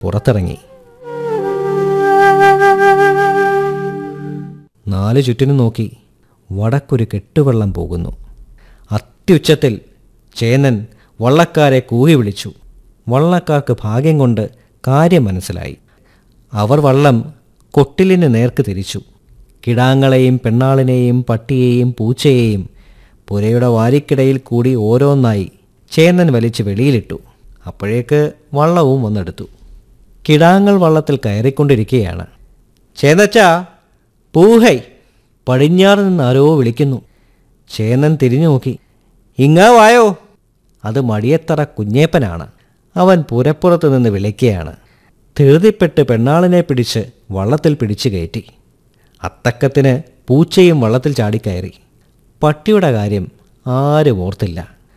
പുറത്തിറങ്ങി നാല് ചുറ്റിനും നോക്കി വടക്കൊരു കെട്ടുവെള്ളം പോകുന്നു അത്യുച്ചത്തിൽ ചേനൻ വള്ളക്കാരെ കൂകി വിളിച്ചു വള്ളക്കാർക്ക് ഭാഗ്യം കൊണ്ട് കാര്യം മനസ്സിലായി അവർ വള്ളം കൊട്ടിലിന് നേർക്ക് തിരിച്ചു കിടാങ്ങളെയും പെണ്ണാളിനെയും പട്ടിയെയും പൂച്ചയെയും പുരയുടെ വാരിക്കിടയിൽ കൂടി ഓരോന്നായി ചേന്നൻ വലിച്ച് വെളിയിലിട്ടു അപ്പോഴേക്ക് വള്ളവും വന്നെടുത്തു കിടാങ്ങൾ വള്ളത്തിൽ കയറിക്കൊണ്ടിരിക്കുകയാണ് ചേന്നച്ചാ പൂഹൈ പടിഞ്ഞാറ് നിന്ന് ആരോ വിളിക്കുന്നു ചേന്നൻ തിരിഞ്ഞു നോക്കി ഇങ്ങാ വായോ അത് മടിയത്തറ കുഞ്ഞേപ്പനാണ് അവൻ പുരപ്പുറത്ത് നിന്ന് വിളിക്കുകയാണ് ധൃതിപ്പെട്ട് പെണ്ണാളിനെ പിടിച്ച് വള്ളത്തിൽ പിടിച്ചു കയറ്റി അത്തക്കത്തിന് പൂച്ചയും വള്ളത്തിൽ ചാടിക്കയറി പട്ടിയുടെ കാര്യം ആരും ഓർത്തില്ല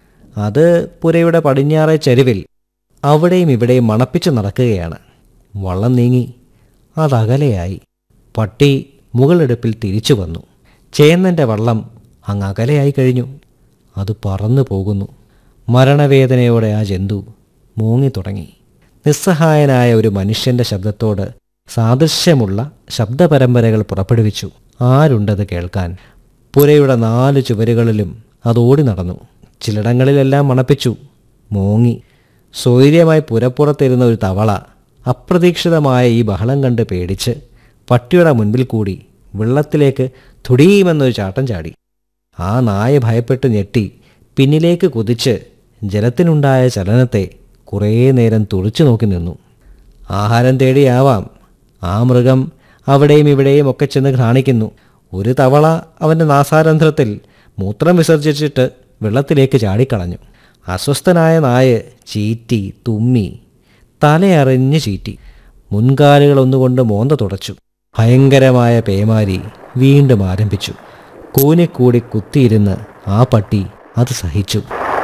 അത് പുരയുടെ പടിഞ്ഞാറേ ചരിവിൽ അവിടെയും ഇവിടെയും മണപ്പിച്ച് നടക്കുകയാണ് വള്ളം നീങ്ങി അതകലെയായി പട്ടി മുകളെടുപ്പിൽ തിരിച്ചു വന്നു ചേന്നൻ്റെ വള്ളം അങ്ങ് അകലെയായി കഴിഞ്ഞു അത് പറന്നു പോകുന്നു മരണവേദനയോടെ ആ ജന്തു മൂങ്ങി തുടങ്ങി നിസ്സഹായനായ ഒരു മനുഷ്യന്റെ ശബ്ദത്തോട് സാദൃശ്യമുള്ള ശബ്ദപരമ്പരകൾ പുറപ്പെടുവിച്ചു ആരുണ്ടത് കേൾക്കാൻ പുരയുടെ നാല് ചുവരുകളിലും അത് ഓടി നടന്നു ചിലയിടങ്ങളിലെല്ലാം മണപ്പിച്ചു മൂങ്ങി സ്വൈര്യമായി പുരപ്പുറത്തിരുന്ന ഒരു തവള അപ്രതീക്ഷിതമായ ഈ ബഹളം കണ്ട് പേടിച്ച് പട്ടിയുടെ മുൻപിൽ കൂടി വെള്ളത്തിലേക്ക് തുടിയുമെന്നൊരു ചാട്ടം ചാടി ആ നായ ഭയപ്പെട്ട് ഞെട്ടി പിന്നിലേക്ക് കുതിച്ച് ജലത്തിനുണ്ടായ ചലനത്തെ കുറേ നേരം തുറിച്ചു നോക്കി നിന്നു ആഹാരം തേടിയാവാം ആ മൃഗം അവിടെയും ഇവിടെയും ഒക്കെ ചെന്ന് കാണിക്കുന്നു ഒരു തവള അവൻ്റെ നാസാരന്ധ്രത്തിൽ മൂത്രം വിസർജിച്ചിട്ട് വെള്ളത്തിലേക്ക് ചാടിക്കളഞ്ഞു അസ്വസ്ഥനായ നായ ചീറ്റി തുമ്മി തലയറിഞ്ഞ് ചീറ്റി മുൻകാലുകൾ ഒന്നുകൊണ്ട് മോന്ത തുടച്ചു ഭയങ്കരമായ പേമാരി വീണ്ടും ആരംഭിച്ചു കൂനിക്കൂടി കുത്തിയിരുന്ന് ആ പട്ടി അത് സഹിച്ചു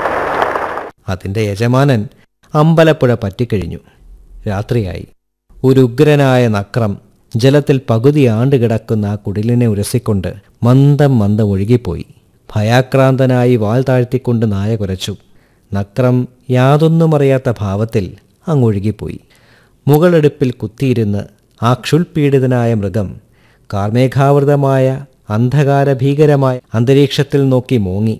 അതിൻ്റെ യജമാനൻ അമ്പലപ്പുഴ പറ്റിക്കഴിഞ്ഞു രാത്രിയായി ഒരു ഉഗ്രനായ നക്രം ജലത്തിൽ പകുതി ആണ്ട് കിടക്കുന്ന ആ കുടിലിനെ ഉരസിക്കൊണ്ട് മന്ദം മന്ദം ഒഴുകിപ്പോയി ഭയാക്രാന്തനായി വാൽ താഴ്ത്തിക്കൊണ്ട് നായ കുരച്ചു നക്രം യാതൊന്നും അറിയാത്ത ഭാവത്തിൽ അങ്ങൊഴുകിപ്പോയി മുകളെടുപ്പിൽ കുത്തിയിരുന്ന് ആ ക്ഷുൽപീഡിതനായ മൃഗം കാർമേഘാവൃതമായ അന്ധകാരഭീകരമായ അന്തരീക്ഷത്തിൽ നോക്കി മോങ്ങി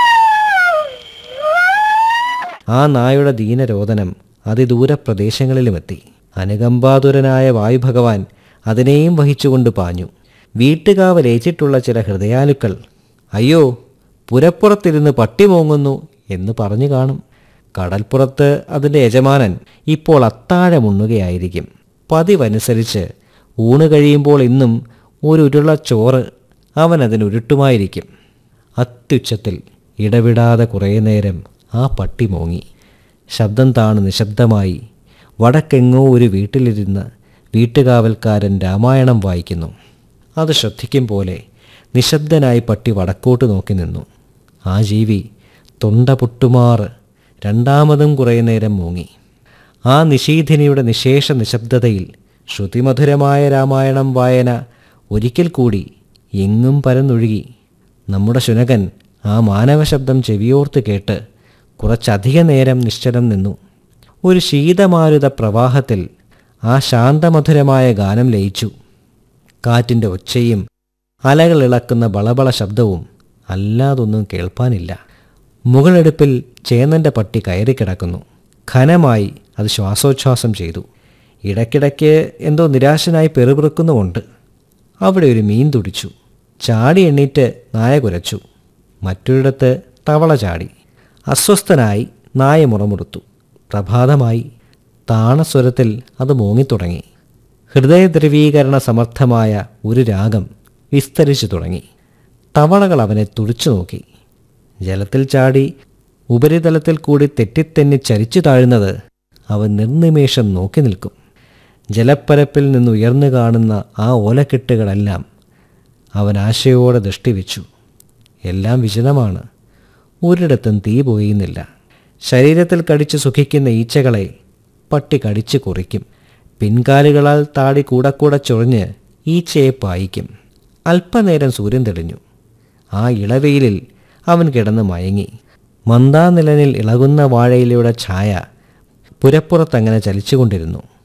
ആ നായുടെ ദീനരോദനം അതിദൂര പ്രദേശങ്ങളിലുമെത്തി അനുകമ്പാതുരനായ വായുഭഗവാൻ അതിനെയും വഹിച്ചുകൊണ്ട് പാഞ്ഞു വീട്ടുകാവലേച്ചിട്ടുള്ള ചില ഹൃദയാലുക്കൾ അയ്യോ പുരപ്പുറത്തിരുന്ന് പട്ടി മോങ്ങുന്നു എന്ന് പറഞ്ഞു കാണും കടൽപ്പുറത്ത് അതിൻ്റെ യജമാനൻ ഇപ്പോൾ അത്താഴമുണ്ണുകയായിരിക്കും പതിവനുസരിച്ച് ഊണ് കഴിയുമ്പോൾ ഇന്നും ഒരു ഉരുള ചോറ് അവൻ അതിനുരുട്ടുമായിരിക്കും അത്യുച്ചത്തിൽ ഇടവിടാതെ കുറേ നേരം ആ പട്ടി മോങ്ങി ശബ്ദം താണ് നിശബ്ദമായി വടക്കെങ്ങോ ഒരു വീട്ടിലിരുന്ന് വീട്ടുകാവൽക്കാരൻ രാമായണം വായിക്കുന്നു അത് ശ്രദ്ധിക്കും പോലെ നിശബ്ദനായി പട്ടി വടക്കോട്ട് നോക്കി നിന്നു ആ ജീവി തൊണ്ട പൊട്ടുമാറ് രണ്ടാമതും കുറേ നേരം മൂങ്ങി ആ നിശീഥിനിയുടെ നിശേഷ നിശബ്ദതയിൽ ശ്രുതിമധുരമായ രാമായണം വായന ഒരിക്കൽ കൂടി എങ്ങും പരന്നൊഴുകി നമ്മുടെ ശുനകൻ ആ മാനവ ശബ്ദം ചെവിയോർത്ത് കേട്ട് കുറച്ചധിക നേരം നിശ്ചലം നിന്നു ഒരു ശീതമാരുത പ്രവാഹത്തിൽ ആ ശാന്തമധുരമായ ഗാനം ലയിച്ചു കാറ്റിൻ്റെ ഒച്ചയും അലകൾ ഇളക്കുന്ന ബളബള ശബ്ദവും അല്ലാതൊന്നും കേൾപ്പാനില്ല മുകളെടുപ്പിൽ ചേന്നൻ്റെ പട്ടി കയറിക്കിടക്കുന്നു ഘനമായി അത് ശ്വാസോച്ഛ്വാസം ചെയ്തു ഇടയ്ക്കിടയ്ക്ക് എന്തോ നിരാശനായി പെറുപിറുക്കുന്നുമുണ്ട് അവിടെ ഒരു മീൻ തുടിച്ചു ചാടി എണ്ണീറ്റ് നായ കുരച്ചു മറ്റൊരിടത്ത് തവള ചാടി അസ്വസ്ഥനായി നായ മുറമുറുത്തു പ്രഭാതമായി താണസ്വരത്തിൽ അത് മോങ്ങിത്തുടങ്ങി ഹൃദയദ്രവീകരണ സമർത്ഥമായ ഒരു രാഗം വിസ്തരിച്ചു തുടങ്ങി തവളകൾ അവനെ തുടിച്ചു നോക്കി ജലത്തിൽ ചാടി ഉപരിതലത്തിൽ കൂടി തെറ്റിത്തെന്നി ചരിച്ചു താഴുന്നത് അവൻ നിർനിമേഷം നോക്കി നിൽക്കും ജലപ്പരപ്പിൽ നിന്ന് ഉയർന്നു കാണുന്ന ആ ഓലക്കെട്ടുകളെല്ലാം അവൻ ആശയോടെ ദൃഷ്ടി വെച്ചു എല്ലാം വിശദമാണ് ഒരിടത്തും തീ പോയുന്നില്ല ശരീരത്തിൽ കടിച്ചു സുഖിക്കുന്ന ഈച്ചകളെ പട്ടി കടിച്ചു കുറിക്കും പിൻകാലുകളാൽ താടി കൂടെ കൂടെ ചൊറിഞ്ഞ് ഈച്ചയെ പായിക്കും അല്പനേരം സൂര്യൻ തെളിഞ്ഞു ആ ഇളവെയിലിൽ അവൻ കിടന്ന് മയങ്ങി മന്ദാനിലനിൽ ഇളകുന്ന വാഴയിലയുടെ ഛായ പുരപ്പുറത്തങ്ങനെ ചലിച്ചുകൊണ്ടിരുന്നു